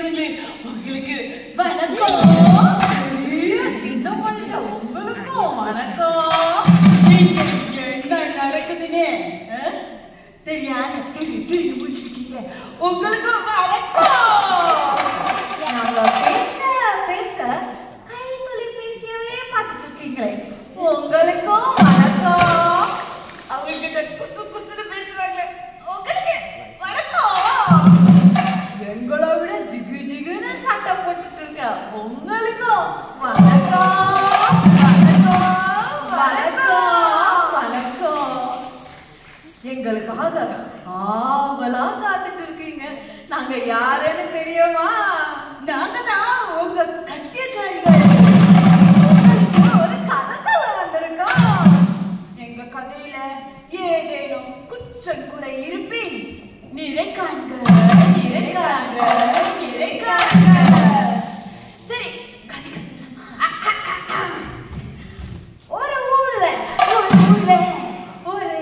பேசுறது உங்களுக்கு வணக்கம் ஐயோ, சின்ன மனுஷன் உங்களுக்கும் வணக்கம் இங்க என்ன நடக்குதுன்னு ஆ? தெரியாத திரு திரு முடிச்சிருக்கீங்க உங்களுக்கும் வணக்கம் நாங்க பேச பேச கை தொலைபேசியவே பார்த்துட்டு இருக்கீங்களே உங்களுக்கும் வணக்கம் அவங்ககிட்ட குசு குசுன்னு பேசுறாங்க உங்களுக்கு வணக்கம் எங்களை விட ஜிகு ஜிகுன்னு சட்டை போட்டுட்டு இருக்க உங்களுக்கும் வணக்கம் வணக்கம் வணக்கம் வணக்கம் எங்களுக்காக ஆவலா காத்துட்டு இருக்கீங்க நாங்க யாருன்னு தெரியுமா நாங்க தான் உங்க கட்டியக்காரிகள் உங்களுக்கு ஒரு கதை சொல்ல வந்திருக்கோம் எங்க கதையில ஏதேனும் குற்றம் குறை இருப்பின் நிறை காண்க நிறை காண்க நிறை காண்க சரி கதை கட்டலாமா ஒரு ஊர்ல ஒரு ஊர்ல ஒரு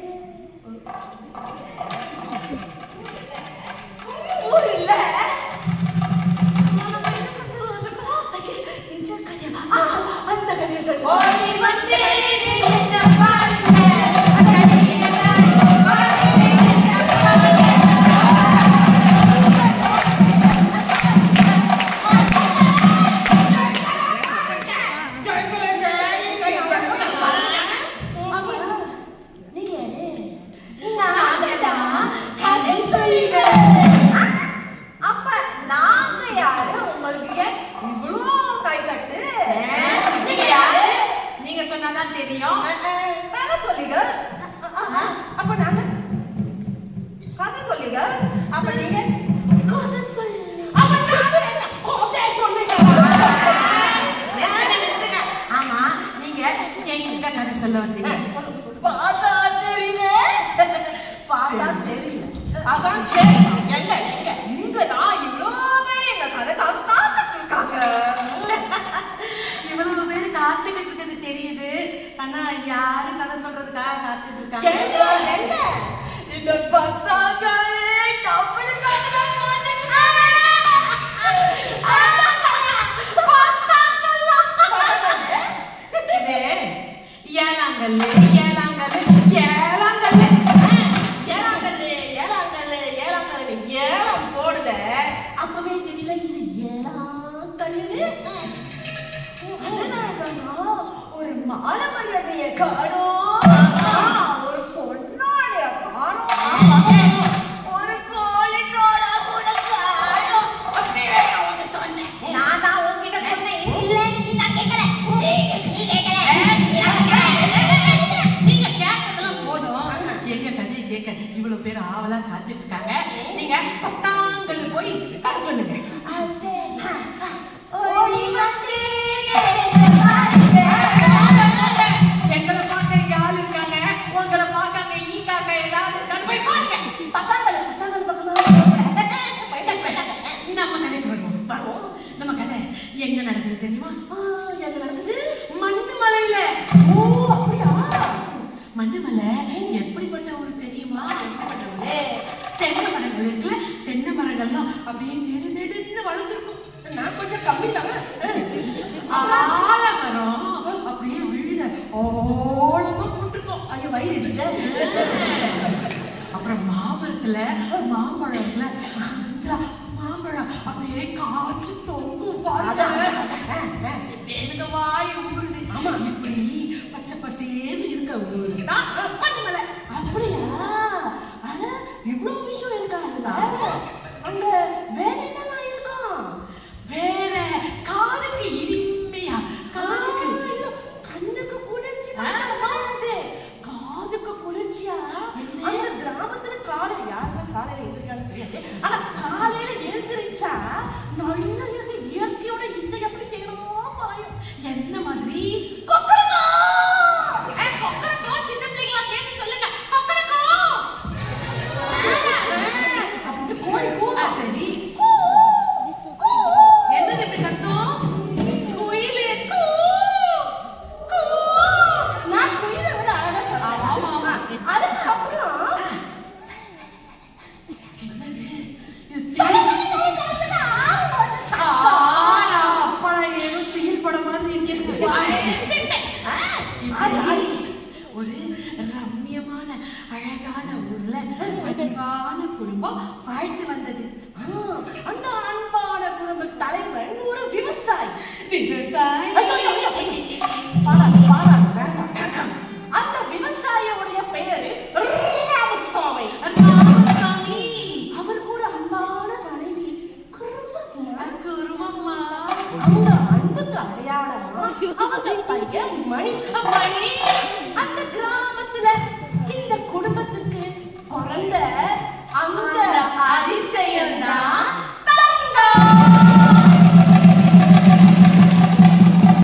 ஊர்ல அந்த கதையை சொல்லு ஓடி வந்தேன் என்ன பாருங்க நீங்க யாரு? நாங்கதான் கதை சொல்லிகள் அப்ப நாங்க யாரு உங்களுக்கு ஏன் இவ்வளோ கை தட்டு நீங்க யாரு? நீங்க சொன்னாதான் தெரியும் கதை சொல்லிக அப்ப நாங்க கதை சொல்லிக அப்ப நீங்க கதை சொல்லி அப்ப நாங்க என்ன கோதை சொல்லுங்க நிறுத்துங்க, நிறுத்துங்க. ஆமா நீங்க எங்க கதை சொல்ல வந்தீங்க பார்த்தா தெரியல பார்த்தா தெரியல அதான் கேட்கணும் எங்க எங்க இங்க தான் இவ்வளோ பேர் எங்க கதைக்காக காத்துட்டு இருக்காங்க இவ்வளவு பேர் காத்துக்கிட்டு இருக்கிறது தெரியுது ஆனா யாரும் கதை சொல்றதுக்காக காத்துட்டு இருக்காங்க எங்க எங்க இந்த பத்தாங்காலே நம்மளுக்காக தான் இது ஏழாங்கல்லு ஏழாங்கல்லு ஏழாங்கல்லு ஏழாங்கல்லு ஏழாங்கல்லு ஏழாங்கல்லு ஏழாம் போடுத அப்பவே தெரியல இது ஏழாம் கல்லு அதனாலதானா ஒரு மாலை மரியாதையை காணோம் ஒரு பொண்ணாடைய காணோம் ஒரு கோழி சோடா கூட காணோம் நான் தான் உன்கிட்ட சொன்னேன் இல்ல நீ நான் கேட்கல நீ கேட்கல நீங்க கேட்கறதெல்லாம் போதும் எங்க கதையை கேட்க இவ்வளவு பேர் ஆவலா காத்துட்டு இருக்காங்க நீங்க பத்தாங்கல் போய் கதை சொல்லுங்க ஓடி வந்து பாருங்க எங்களை பார்க்க இங்க ஆள் இருக்காங்க உங்களை பார்க்க அங்க ஈ காக்கா ஏதாவது இருக்கான்னு போய் பாருங்க பத்தாங்கல் பத்தாங்கல் பக்கமா நம்ம கதைக்கு வருவோம் வருவோம் நம்ம கதை எங்க நடக்குது தெரியுமா எங்க நடக்குது மண்ணு மலையில ஓ அப்படியா மண்ணு மலை எப்படிப்பட்ட ஊரு தெரியுமா ஏ, தென்னை மரங்கள் இருக்குல்ல தென்னை மரங்கள்லாம் அப்படியே நெடு நெடுன்னு வளர்ந்துருக்கும் நான் கொஞ்சம் கம்மி தான் ஆலமரம் அப்படியே விழுத ஓலமா போட்டிருக்கோம் ஐயோ வயிறு இருக்கு அப்புறம் மாமரத்துல மாம்பழம் இருக்குல்ல மஞ்சளா மாம்பழம் அப்படியே காய்ச்சி தொங்கும் பாருங்க எனக்கு வாய் ஊறுது ஆமா இப்படி பச்சை பசேன்னு இருக்க ஊரு தான் மண்மலை அப்படியா அட இவ்வளவு விஷயம் இருக்கா அதுல அங்க வேற என்னலாம் இருக்கும் வேற காதுக்கு இனிமையா காதுக்கு ஐயோ, கண்ணுக்கு குளிர்ச்சி ஆ. கிடையாது காதுக்கு குளிர்ச்சியா அந்த கிராமத்துல காலை யாருக்கும் காலையில எழுந்திருக்கான்னு தெரியாது ஆனா காலையில எழுந்திருச்சா நல்ல இயற்கையோட இசை அப்படி தேடும் பாயும் என்ன மாதிரி கொக்கரக்கோ! ஏ, கொக்கரக்கோ சின்ன பிள்ளைங்களா சேர்ந்து படம் மாதிரி இருக்கேன் பயந்துட்டேன். இப்படி ஒரு ரம்மியமான அழகான ஊர்ல அன்பான குடும்பம் வாழ்ந்து வந்தது ஆ, அந்த அன்பான குடும்ப தலைவன் ஒரு விவசாயி விவசாயி ஐயோ, ஐயோ, ஐயோ. பாராட்டு, பாராட்டு, வேண்டாம். அந்த விவசாயியுடைய பெயரு ராமசாமி ராமசாமி